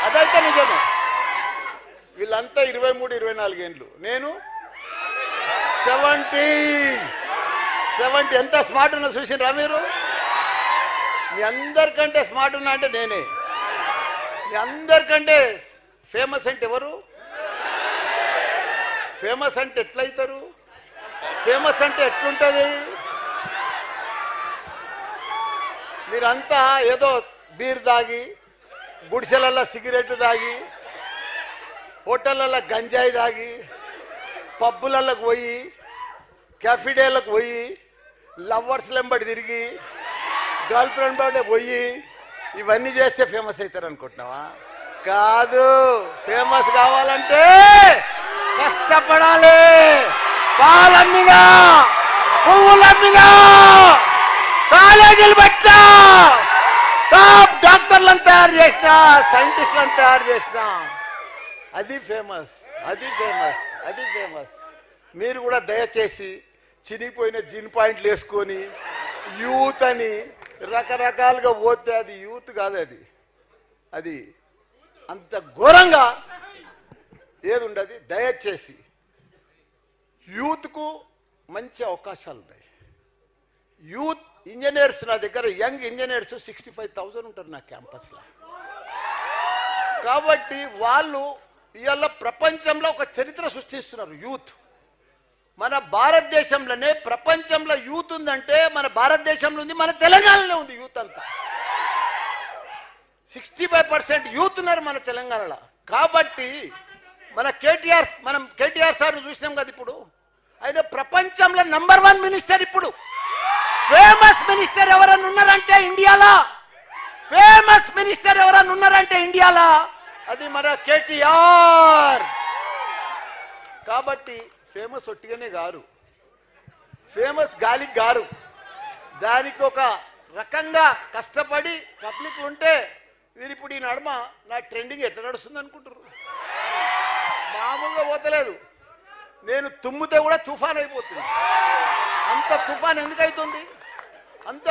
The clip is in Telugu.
అదైతే నిజమే వీళ్ళంతా ఇరవై మూడు ఇరవై నాలుగు ఏండ్లు నేను సెవెంటీ సెవెంటీ ఎంత స్మార్ట్ ఉన్నా చూసినరా మీరు మీ అందరికంటే స్మార్ట్ ఉన్నా అంటే నేనే మీ అందరికంటే ఫేమస్ అంటే ఎవరు ఫేమస్ అంటే ఎట్లయితారు ఫేమస్ అంటే ఎట్లుంటది మీరంతా ఏదో బీర్ తాగి గుడిసెలల్లో సిగరెట్ తాగి హోటళ్ళల్లో గంజాయి తాగి పబ్బులకు పోయి క్యాఫిడేలకు పోయి లవ్వర్స్ వెంబడి తిరిగి గర్ల్ ఫ్రెండ్ బర్త్డే పోయి ఇవన్నీ చేస్తే ఫేమస్ అవుతారు అనుకుంటున్నావా కాదు ఫేమస్ కావాలంటే కష్టపడాలి పాలమ్మినా పువ్వులమ్మినా కాలేజీలు పెట్టా టాప్ డాక్టర్లను తయారు చేసిన సైంటిస్టులను తయారు చేసిన అది ఫేమస్ అది ఫేమస్ అది ఫేమస్ మీరు కూడా దయచేసి చినిగిపోయిన జిన్ పాయింట్లు వేసుకొని యూత్ అని రకరకాలుగా పోతే అది యూత్ కాదు అది అది అంత ఘోరంగా ఏది ఉండదు దయచేసి యూత్కు మంచి అవకాశాలు ఉన్నాయి యూత్ ఇంజనీర్స్ నా దగ్గర young engineers sixty five thousand ఉంటారు నా క్యాంపస్లో కాబట్టి వాళ్ళు ఇవాళ ప్రపంచంలో ఒక చరిత్ర సృష్టిస్తున్నారు యూత్ మన భారతదేశంలోనే ప్రపంచంలో యూత్ ఉందంటే మన భారతదేశంలో ఉంది మన తెలంగాణలో ఉంది యూత్ అంతా సిక్స్టీ ఫైవ్ పర్సెంట్ యూత్ ఉన్నారు మన తెలంగాణలో కాబట్టి మన కేటీఆర్ మనం కేటీఆర్ సార్ను చూసినాం కదా ఇప్పుడు ఆయన ప్రపంచంలో నంబర్ వన్ మినిస్టర్ ఇప్పుడు ఫేమస్ మినిస్టర్ ఎవరన్నా ఉన్నారంటే ఇండియాలో ఫేమస్ మినిస్టర్ ఎవరన్నా ఉన్నారంటే ఇండియాలో అది మన కేటీఆర్ కాబట్టి ఫేమస్ ఒట్టిగానే గారు ఫేమస్ గాలికి గారు దానికి ఒక రకంగా కష్టపడి పబ్లిక్ ఉంటే వీరు ఇప్పుడు ఈ నడుమ నా ట్రెండింగ్ ఎట్లా నడుస్తుంది అనుకుంటారు మామూలుగా పోతలేదు నేను తుమ్మితే కూడా తుఫాన్ అయిపోతుంది అంత తుఫాన్ ఎందుకు అవుతుంది అంత